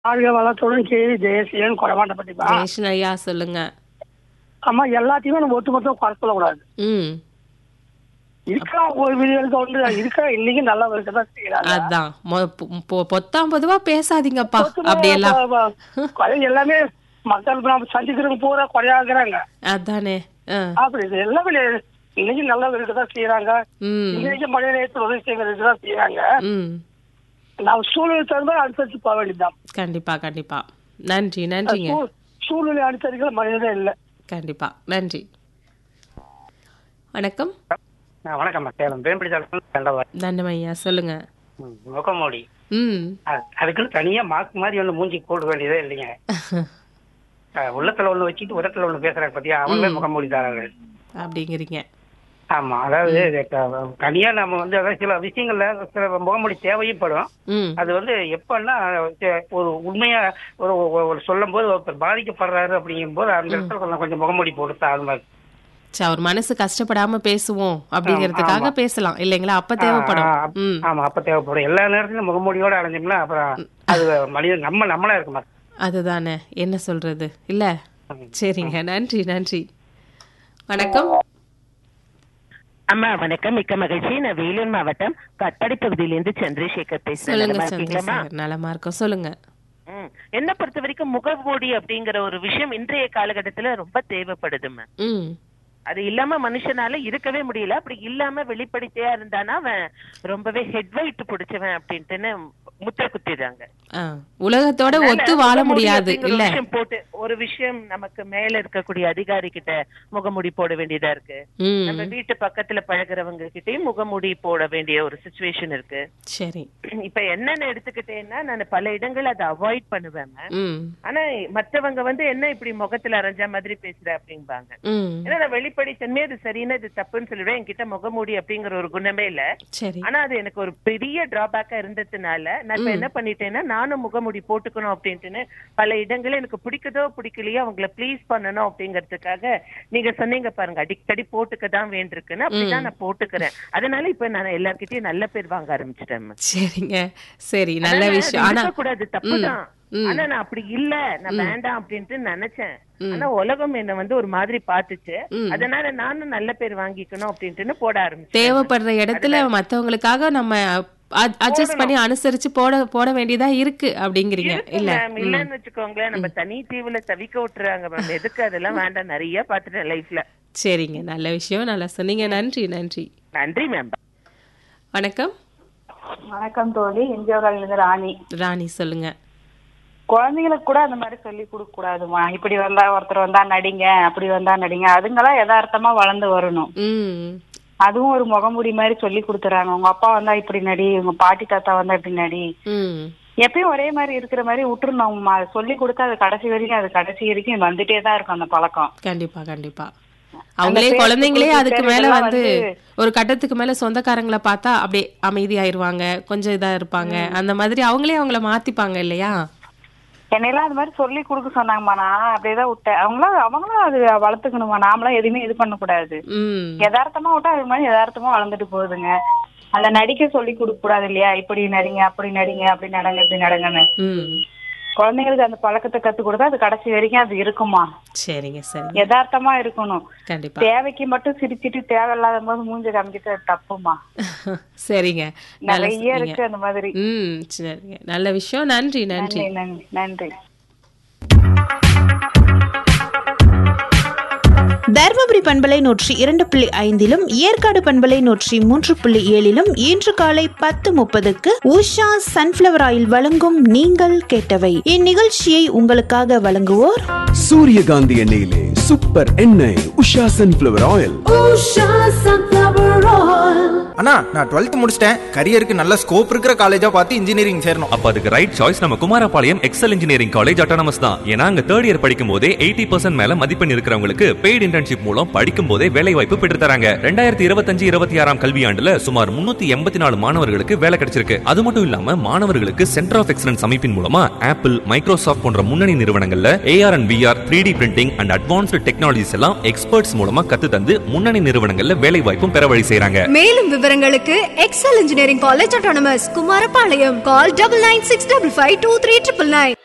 வாழ்க வளத்துடன் கேவி தேசியன் குறமாட்டப்பட்டிப்பா ஜெயேஷன் ஐயா சொல்லுங்க ஆமா எல்லாத்தையுமே நம்ம ஒட்டு மொத்தம் குறை சொல்லக்கூடாது ம் இருக்கா ஒரு வீடுகளுக்கு ஒன்று இருக்கா இன்னைக்கு நல்லா இருக்கதான் செய்யறாங்க அதான் மொ- பொ- பொ- பொத்தாம் பொதுவா பேசாதீங்கப்பா அப்படியெல்லாம் குறை எல்லாமே மக்கள் நம்ம சந்திக்கிறவங்க பூரா குறையாகிறாங்க அதானே ஆ. அப்படி இது எல்லாமே இன்னைக்கு நல்லா இருக்கதான் செய்யறாங்க ம் இன்னைக்கு மழை நேரத்தில் உதவி செய்யறது தான் செய்யறாங்க ம் நம்ம சூழ்நிலை தகுந்த அனுசரிச்சு போக வேண்டியதுதான் கண்டிப்பா கண்டிப்பா நன்றி நன்றிங்க சூ- சூழ்நிலை அனுசரிக்கிற மனிதனே இல்லை கண்டிப்பா நன்றி வணக்கம் வணக்கம் சேலம் வேம்பிடிச்சாலும் தண்டம் ஐயா சொல்லுங்க முகமூடி ம் அது- அதுக்குன்னு தனியா மார்க் மாதிரி ஒண்ணு மூஞ்சி போட வேண்டியதே இல்லைங்க அஹ் உள்ளத்துல ஒண்ணு வச்சுட்டு உரத்துல ஒண்ணு பேசுறாங்க பத்தியா அவங்களே முகமூடி தாராங்க அப்படிங்கிறீங்க ஆமா அதாவது இது க- தனியா நம்ம வந்து அதாவது சில விஷயங்கள்ல சில முகமூடி தேவையும் படும் ம் அது வந்து எப்பன்னா சே- ஒரு உண்மையா ஒரு ஒரு- ஒரு சொல்லும் போது ஒருத்தர் பாதிக்கப்படுறாரு அப்படிங்கும் போது அந்த இடத்துல கொஞ்சம் கொஞ்சம் முகமூடி போட்டு அது மாதிரி சரி அவர் மனசு கஷ்டப்படாம பேசுவோம் அப்படிங்கிறதுக்காக பேசலாம் இல்லைங்களா அப்ப தேவைப்படும் ஆ, ஆ, ம் ஆமா அப்ப தேவைப்படும் எல்லா நேரத்திலும் முகமூடியோட அலைஞ்சோம்னா அப்புறம் அது மனிதன் நம்ம நம்மளா இருக்க மாட்டோம் அதுதானே என்ன சொல்றது இல்ல சரிங்க நன்றி நன்றி வணக்கம் அம்மா வணக்கம் மிக்க மகிழ்ச்சி நான் வேலூர் மாவட்டம் கட்பாடி பகுதியிலிருந்து சந்திரசேகர் பேசுறேன் சொல்லுங்க நலமா இருக்கீங்களாம்மா? சந்திரசேகர் நலமா இருக்கோம் சொல்லுங்க ம். என்ன பொறுத்த வரைக்கும் முகமூடி அப்படிங்கிற ஒரு விஷயம் இன்றைய காலகட்டத்துல ரொம்ப தேவைப்படுதும்மா ம் அது இல்லாம மனுஷனால இருக்கவே முடியல அப்படி இல்லாம வெளிப்படைத்தையா இருந்தானா அவன் ரொம்பவே ஹெட் வெயிட் பிடிச்சவன் அப்படின்ட்டுன்னு முத்திர குத்திடுறாங்க ஆ, உலகத்தோட ஒத்து அதனால வாழ முகமூடி முடியாது அப்படிங்கிற இல்ல ஒரு விஷயம் போட்டு ஒரு விஷயம் நமக்கு மேல இருக்கக்கூடிய அதிகாரி கிட்ட முகமூடி போட வேண்டியதா இருக்கு ம் நம்ம வீட்டு பக்கத்துல பழகுறவங்க கிட்டயும் முகமூடி போட வேண்டிய ஒரு சுச்சுவேஷன் இருக்கு சரி இப்ப என்னன்னு எடுத்துக்கிட்டேன்னா நான் பல இடங்கள் அதை அவாய்ட் பண்ணுவேன் ma'am. ம் ஆனா மத்தவங்க வந்து என்ன இப்படி முகத்துல அரைஞ்ச மாதிரி பேசுற அப்படிம்பாங்க ம் ஏன்னா நான் வெளிப்படைத்தன்மையே அது சரின்னு இது தப்புன்னு சொல்லிடுவேன் என்கிட்ட முகமூடி அப்படிங்கிற ஒரு குணமே இல்ல சரி ஆனா அது எனக்கு ஒரு பெரிய டிராபேக்கா இருந்ததுனால நான் இப்ப என்ன பண்ணிட்டேன்னா நானும் முகமூடி போட்டுக்கணும் அப்படின்ட்டுன்னு பல இடங்கள் எனக்கு பிடிக்குதோ பிடிக்கலையோ அவங்கள ப்ளீஸ் பண்ணணும் அப்படிங்கறதுக்காக நீங்க சொன்னீங்க பாருங்க அடிக்கடி போட்டுக்க தான் வேண்டியிருக்குன்னு அப்படிதான் நான் போட்டுக்கிறேன் அதனால இப்ப நான் எல்லார்கிட்டயும் நல்ல பேர் வாங்க ஆரம்பிச்சிட்டேன் ma'am. சரிங்க சரி நல்ல அதனால விஷயம் அது ஆனா இருக்கக்கூடாது தப்புதான் ம். ஆனா நான் அப்படி இல்ல நான் வேண்டாம் அப்படின்ட்டு நினைச்சேன் ஆனா உலகம் என்ன வந்து ஒரு மாதிரி பாத்துச்சு அதனால நானும் நல்ல பேர் வாங்கிக்கணும் அப்படின்ட்டு போட ஆரம்பிச்சேன் தேவைப்படுற இடத்துல மத்தவங்களுக்காக நம்ம அட்ஜஸ்ட் பண்ணி அனுசரிச்சு போட போட வேண்டியதா இருக்கு அப்படிங்கிறீங்க இருக்கு இல்ல ma'am. இல்லன்னு வச்சுக்கோங்களேன் நம்ம தனி தீவுல தவிக்க விட்டுறாங்க மேம் எதுக்கு அதெல்லாம் வேண்டாம் நிறைய பாத்துட்டேன் லைஃப்ல சரிங்க நல்ல விஷயம் நல்லா சொன்னீங்க நன்றி நன்றி நன்றி மேம் வணக்கம் வணக்கம் தோழி இந்தியாவிலிருந்து ராணி ராணி சொல்லுங்க குழந்தைங்களுக்கு கூட அந்த மாதிரி சொல்லி கொடுக்க கூடாதுமா இப்படி வந்தா ஒருத்தர் வந்தா நடிங்க அப்படி வந்தா நடிங்க அதுங்கெல்லாம் யதார்த்தமா வளர்ந்து வரணும் ம் அதுவும் ஒரு முகமூடி மாதிரி சொல்லி கொடுத்துறாங்க உங்க அப்பா வந்தா இப்படி நடி உங்க பாட்டி தாத்தா வந்தா இப்படி நடி ம் எப்பயும் ஒரே மாதிரி இருக்கிற மாதிரி விட்டுருணும் அது சொல்லி கொடுத்தா அது கடைசி வரைக்கும் அது கடைசி வரைக்கும் வந்துட்டே தான் இருக்கும் அந்த பழக்கம் கண்டிப்பா கண்டிப்பா அவங்களே பேருக்கு குழந்தைங்களே கொடுத்து அதுக்கு மேல இதெல்லாம் வந்து வந்து- ஒரு கட்டத்துக்கு மேல சொந்தக்காரங்களை பார்த்தா அப்படியே அமைதியாயிருவாங்க கொஞ்சம் இதா இருப்பாங்க அந்த மாதிரி அவங்களே அவங்கள மாத்திப்பாங்க இல்லையா என்னையெல்லாம் அது மாதிரி சொல்லி கொடுக்க சொன்னாங்கம்மா நான் அப்படியேதான் விட்டேன் அவங்களும் அவங்களும் அது வளர்த்துக்கணுமா நாமளாம் எதுவுமே இது பண்ணக்கூடாது ம் யதார்த்தமா விட்டா அது மாதிரி யதார்த்தமா வளர்ந்துட்டு போகுதுங்க அந்த நடிக்க சொல்லி கொடுக்க கூடாது இல்லையா இப்படி நடிங்க அப்படி நடிங்க அப்படி நடங்க இப்படி நடங்கன்னு ம் குழந்தைங்களுக்கு அந்த பழக்கத்தை கத்து கொடுத்தா அது கடைசி வரைக்கும் அது இருக்குமா சரிங்க சரிங்க யதார்த்தமா இருக்கணும் கண்டிப்பா தேவைக்கு மட்டும் சிரிச்சிட்டு தேவையில்லாத போது மூஞ்சி காமிச்சிட்டு அது தப்புமா சரிங்க நல்லா நிறைய சொன்னீங்க இருக்கு அந்த மாதிரி ம் சரிங்க நல்ல விஷயம் நன்றி நன்றி நன்றி நன்றி நன்றி தருமபுரி பண்பலை நூற்றி இரண்டு புள்ளி ஐந்திலும் ஏற்காடு பண்பலை நூற்றி மூன்று புள்ளி ஏழிலும் இன்று காலை பத்து முப்பதுக்கு உஷா சன்ஃபிளவர் ஆயில் வழங்கும் நீங்கள் கேட்டவை இந்நிகழ்ச்சியை உங்களுக்காக வழங்குவோர் சூரியகாந்தி எண்ணெயிலே சூப்பர் எண்ணெய் உஷா சன்ஃபிளவர் ஆயில் அண்ணா நான் டுவெல்த் முடிச்சிட்டேன் கரியருக்கு நல்ல ஸ்கோப் இருக்கிற காலேஜா பார்த்து இன்ஜினியரிங் சேரணும் அப்ப அதுக்கு ரைட் சாய்ஸ் நம்ம Kumarapalayam Excel engineering college autonomous தான் ஏன்னா அங்க தேர்ட் இயர் படிக்கும் போதே எயிட்டி பர்சன்ட் மேல மதிப்பெண் இருக்கிறவங்களுக்கு பெய்டு இன்டர்ன்ஷிப் மூலம் படிக்கும் போதே வேலை வாய்ப்பு பெற்று தராங்க ரெண்டாயிரத்தி இருபத்தஞ்சு இருபத்தி ஆறாம் கல்வியாண்டுல சுமார் முன்னூத்தி எண்பத்தி நாலு மாணவர்களுக்கு வேலை கிடைச்சிருக்கு அது மட்டும் இல்லாம மாணவர்களுக்கு சென்டர் ஆஃப் எக்ஸலன்ஸ் அமைப்பின் மூலமா ஆப்பிள் மைக்ரோசாஃப்ட் போன்ற முன்னணி நிறுவனங்கள்ல AR and VR three D printing and advanced technologies எல்லாம் எக்ஸ்பர்ட்ஸ் மூலமா கத்து தந்து முன்னணி நிறுவனங்கள்ல வேலை வாய்ப்பும் பெற வழி செய்றாங்க மேலும் விவரங்களுக்கு Excel engineering college autonomous Kumarapalayam call double nine six double five two three triple nine